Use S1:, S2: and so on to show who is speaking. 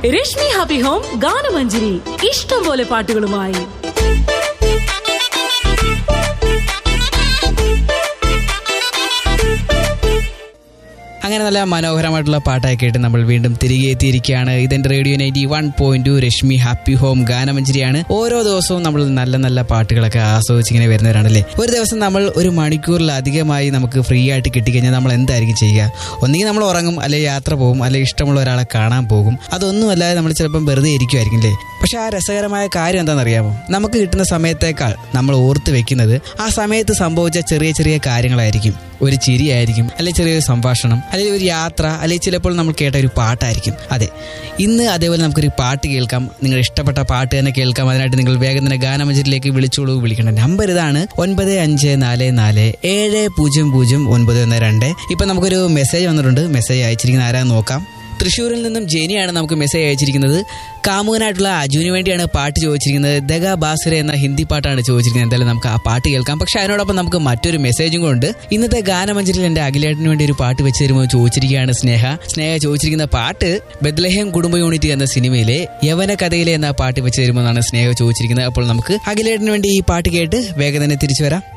S1: Rashmi happy home ഗാനമഞ്ജരി ഇഷ്ടം പോലെ പാട്ടുകളുമായി
S2: അങ്ങനെ നല്ല മനോഹരമായിട്ടുള്ള പാട്ടൊക്കെ കേട്ട് നമ്മൾ വീണ്ടും തിരികെ എത്തിയിരിക്കുകയാണ് ഇതെന്റെ radio ninety one point two Rashmi happy home ഗാനമഞ്ചരിയാണ് ഓരോ ദിവസവും നമ്മൾ നല്ല നല്ല പാട്ടുകളൊക്കെ ആസ്വദിച്ച് ഇങ്ങനെ വരുന്നവരാണല്ലേ ഒരു ദിവസം നമ്മൾ ഒരു മണിക്കൂറിലധികമായി നമുക്ക് ഫ്രീ ആയിട്ട് കിട്ടിക്കഴിഞ്ഞാൽ നമ്മൾ എന്തായിരിക്കും ചെയ്യുക ഒന്നുകിൽ നമ്മൾ ഉറങ്ങും അല്ലെങ്കിൽ യാത്ര പോകും അല്ലെങ്കിൽ ഇഷ്ടമുള്ള ഒരാളെ കാണാൻ പോകും അതൊന്നും അല്ലാതെ നമ്മൾ ചിലപ്പം വെറുതെ ഇരിക്കുമായിരിക്കും അല്ലേ പക്ഷെ ആ രസകരമായ കാര്യം എന്താണെന്നറിയാമോ നമുക്ക് കിട്ടുന്ന സമയത്തേക്കാൾ നമ്മൾ ഓർത്ത് വെക്കുന്നത് ആ സമയത്ത് സംഭവിച്ച ചെറിയ ചെറിയ കാര്യങ്ങളായിരിക്കും ഒരു ചിരിയായിരിക്കും അല്ലെങ്കിൽ ചെറിയൊരു സംഭാഷണം അല്ലെങ്കിൽ ഒരു യാത്ര അല്ലെങ്കിൽ ചിലപ്പോൾ നമ്മൾ കേട്ട ഒരു പാട്ടായിരിക്കും അതെ ഇന്ന് അതേപോലെ നമുക്കൊരു പാട്ട് കേൾക്കാം നിങ്ങൾ ഇഷ്ടപ്പെട്ട പാട്ട് തന്നെ കേൾക്കാം അതിനായിട്ട് നിങ്ങൾ വേഗം തന്നെ ഗാനമഞ്ചരിലേക്ക് വിളിച്ചോളൂ വിളിക്കേണ്ട നമ്പർ ഇതാണ് ഒൻപത് അഞ്ച് നാല് നാല് ഏഴ് പൂജ്യം പൂജ്യം ഒൻപത് ഒന്ന് രണ്ട് ഇപ്പൊ നമുക്കൊരു മെസ്സേജ് വന്നിട്ടുണ്ട് മെസ്സേജ് അയച്ചിരിക്കുന്ന ആരാന്ന് നോക്കാം തൃശ്ശൂരിൽ നിന്നും ജെനിയാണ് നമുക്ക് മെസ്സേജ് അയച്ചിരിക്കുന്നത് കാമുകനായിട്ടുള്ള അജുവിന് വേണ്ടിയാണ് പാട്ട് ചോദിച്ചിരിക്കുന്നത് ദഗ ബാസുര എന്ന ഹിന്ദി പാട്ടാണ് ചോദിച്ചിരിക്കുന്നത് എന്തായാലും നമുക്ക് ആ പാട്ട് കേൾക്കാം പക്ഷെ അതിനോടൊപ്പം നമുക്ക് മറ്റൊരു മെസ്സേജും കൊണ്ട് ഇന്നത്തെ ഗാനമഞ്ചരിൽ എന്റെ അഖിലേട്ടന് വേണ്ടി ഒരു പാട്ട് വെച്ച് തരുമ്പോൾ ചോദിച്ചിരിക്കുകയാണ് സ്നേഹ സ്നേഹ ചോദിച്ചിരിക്കുന്ന പാട്ട് ബദ്ലഹേം കുടുംബ യൂണിറ്റ് എന്ന സിനിമയിലെ യവന കഥയിലെ എന്ന പാട്ട് വെച്ച് തരുമെന്നാണ് സ്നേഹ ചോദിച്ചിരിക്കുന്നത് അപ്പോൾ നമുക്ക് അഖിലേട്ടന് വേണ്ടി ഈ പാട്ട് കേട്ട് വേഗം തന്നെ തിരിച്ചു വരാം